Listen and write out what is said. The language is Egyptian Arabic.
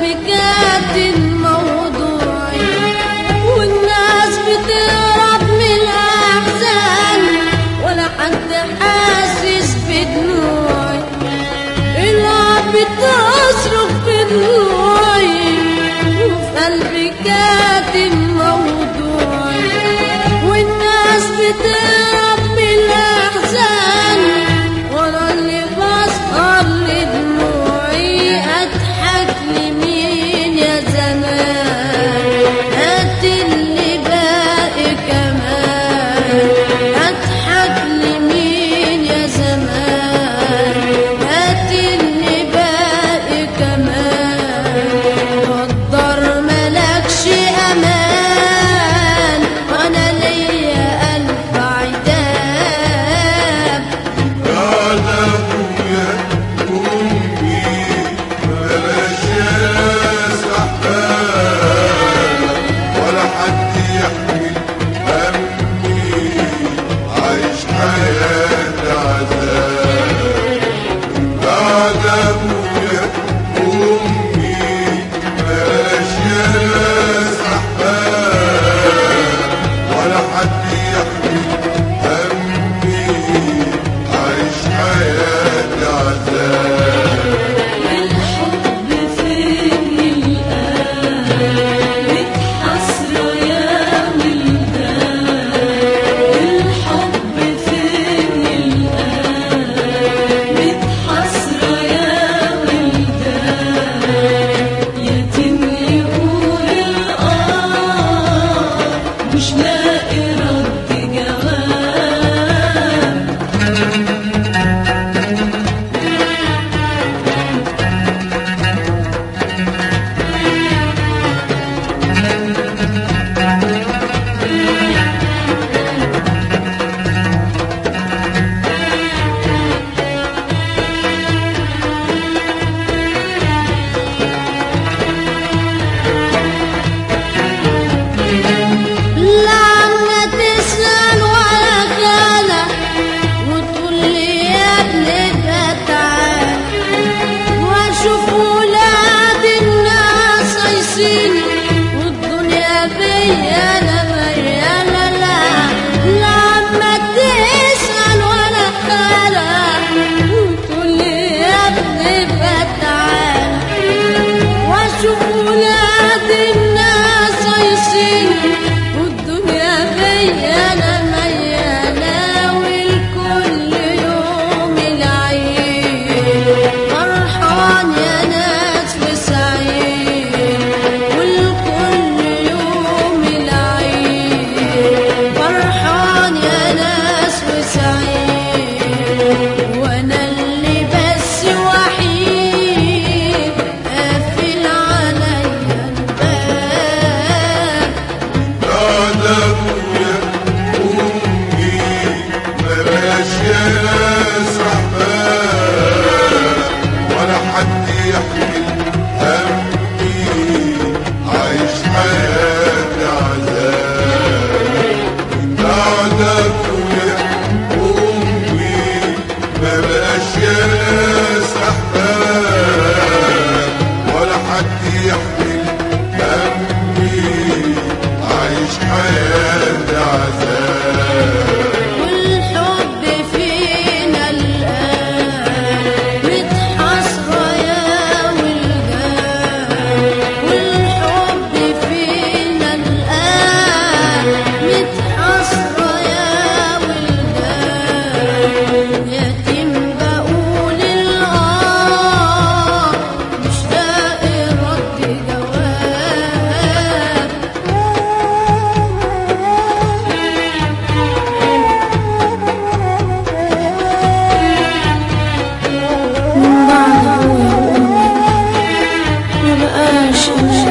قلبي كاتم موضوعي والناس بتهرب من الأحزان ولا حد حاسس بدموعي العب بتصرخ بدموعي وفي قلبي كاتم موضوعي والناس بتهرب من الأحزان ولا اللي بسهر لدموعي أضحك لمين يا زمان هات اللي باقي كمان أضحك لمين يا زمان هات اللي باقي كمان قدر ملكش أمان وأنا ليا ألف عتاب هذا ابويا امي بلاش ناس احباب ولا حد يحمل همي عايش حياة عذاب هذا ابويا امي بلاش ناس احباب ولا حد يحمل همي عايش حياة عذاب الحب فين الآن متحسرة يا ولدان الحب فين الآن متحسرة يا ولدان يتم يقول الآه مش لاقي رد جواب لا عنا تسأل ولا كلا وتقول لي يا ابني تعال واشوف ولاد الناس عايشين والدنيا بيا انا ميالة لا لا عما تسأل ولا كلا وتقول لي يا ابني تعال واشوف ولاد الناس عايشين والدنيا بيا انا ميالة والكل يوم العيد فرحان يا ناس وسعيد والكل يوم العيد فرحان يا ناس وسعيد وانا اللي بس وحيد قافل عليا الباب هذا ابويا امي بلاش ناس احباب ولا حد يحمل همي عايش حياة عذاب هذا ابويا امي بلاش ناس احباب ولا حد يحمل همي عايش حياة عذاب والحب فينا الآن متحصرة يا ولدان والحب فينا الآن متحصرة يا ولدان يتيم بقول الآه مش لاقي رد جواب من بعد أبويا وأمي مبقاش إلا